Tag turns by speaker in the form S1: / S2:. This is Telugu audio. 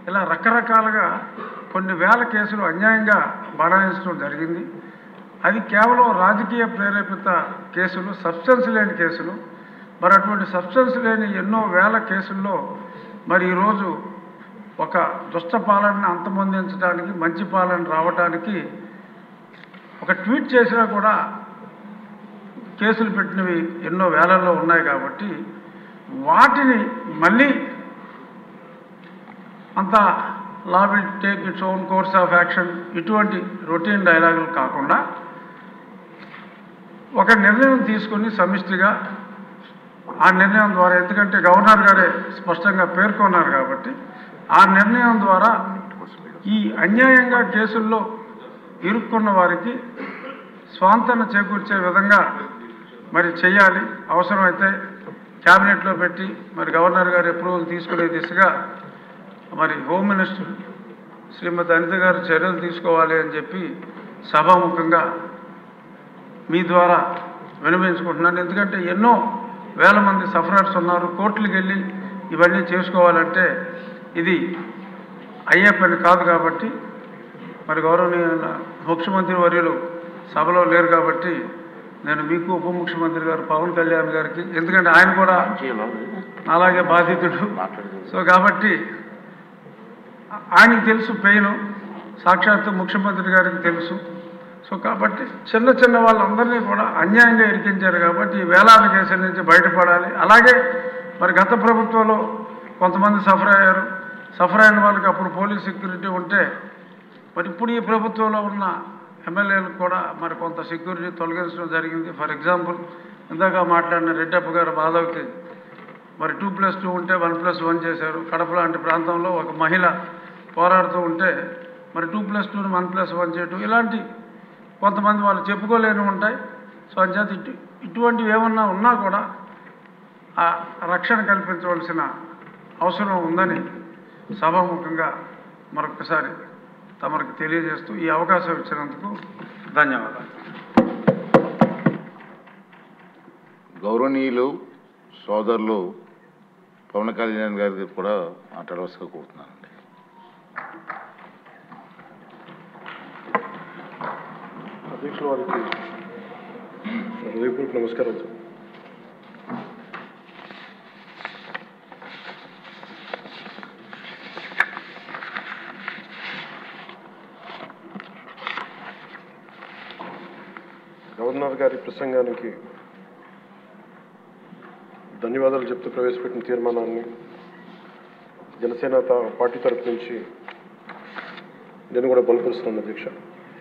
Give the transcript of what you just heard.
S1: ఇలా రకరకాలుగా కొన్ని వేల కేసులు అన్యాయంగా బనాయించడం జరిగింది అది కేవలం రాజకీయ ప్రేరేపిత కేసులు సబ్స్టెన్స్ లేని కేసులు మరి అటువంటి సబ్స్టెన్స్ లేని ఎన్నో వేల కేసుల్లో మరి ఈరోజు ఒక దుష్ట పాలనని అంతమొందించడానికి మంచి పాలన రావడానికి ఒక ట్వీట్ చేసినా కూడా కేసులు పెట్టినవి ఎన్నో వేలల్లో ఉన్నాయి కాబట్టి వాటిని మళ్ళీ అంత law will take its own course of action ఇటువంటి రొటీన్ డైలాగులు కాకుండా ఒక నిర్ణయం తీసుకుని సమిష్టిగా ఆ నిర్ణయం ద్వారా ఎందుకంటే గవర్నర్ గారే స్పష్టంగా పేర్కొన్నారు కాబట్టి ఆ నిర్ణయం ద్వారా ఈ అన్యాయంగా కేసుల్లో ఇరుక్కున్న వారికి స్వాంతన చేకూర్చే విధంగా మరి చేయాలి అవసరమైతే క్యాబినెట్లో పెట్టి మరి గవర్నర్ గారి అప్రూవల్ తీసుకునే దిశగా మరి హోమ్ మినిస్టర్ శ్రీమతి అనిత గారు చర్యలు తీసుకోవాలి అని చెప్పి సభాముఖంగా మీ ద్వారా వినవించుకుంటున్నాను ఎందుకంటే ఎన్నో వేల మంది సఫరర్స్ ఉన్నారు కోర్టులకు వెళ్ళి ఇవన్నీ చేసుకోవాలంటే ఇది అయ్యే పని కాదు కాబట్టి మరి గౌరవనీయ ముఖ్యమంత్రి వర్యులు సభలో లేరు కాబట్టి నేను మీకు ఉప ముఖ్యమంత్రి గారు పవన్ కళ్యాణ్ గారికి ఎందుకంటే ఆయన కూడా అలాగే బాధితుడు సో కాబట్టి ఆయనకి తెలుసు పెయిన్ సాక్షాత్తు ముఖ్యమంత్రి గారికి తెలుసు సో కాబట్టి చిన్న చిన్న వాళ్ళందరినీ కూడా అన్యాయంగా ఇరికించారు కాబట్టి ఈ వేలాది కేసుల నుంచి బయటపడాలి అలాగే మరి గత ప్రభుత్వంలో కొంతమంది సఫర్ అయ్యారు సఫర్ అయిన వాళ్ళకి అప్పుడు పోలీస్ సెక్యూరిటీ ఉంటే మరి ఇప్పుడు ఈ ప్రభుత్వంలో ఉన్న ఎమ్మెల్యేలకు కూడా మరి కొంత సెక్యూరిటీ తొలగించడం జరిగింది ఫర్ ఎగ్జాంపుల్ ఇందాక మాట్లాడిన రెడ్డప్ప గారు బాధవకి మరి టూ ప్లస్ టూ ఉంటే వన్ ప్లస్ వన్ చేశారు కడప లాంటి ప్రాంతంలో ఒక మహిళ పోరాడుతూ ఉంటే మరి టూ ప్లస్ టూని వన్ ప్లస్ వన్ చేయటం ఇలాంటి కొంతమంది వాళ్ళు చెప్పుకోలేని ఉంటాయి సో అంచేత ఇటు ఇటువంటివి ఏమన్నా ఉన్నా కూడా ఆ రక్షణ కల్పించవలసిన అవసరం ఉందని సభాముఖంగా మరొకసారి తమరికి తెలియజేస్తూ ఈ అవకాశం ఇచ్చినందుకు ధన్యవాదాలు
S2: గౌరవనీయులు సోదరులు పవన్ కళ్యాణ్ గారికి కూడా మాట్లాడవలసిగా కోరుతున్నానండి
S3: అధ్యక్షుల వారికి హృదయపూర్వక నమస్కారం సార్ గవర్నర్ గారి ప్రసంగానికి ధన్యవాదాలు చెప్తూ ప్రవేశపెట్టిన తీర్మానాన్ని జనసేన తా- పార్టీ తరపు నుంచి నేను కూడా బలపరుస్తున్నాను అధ్యక్ష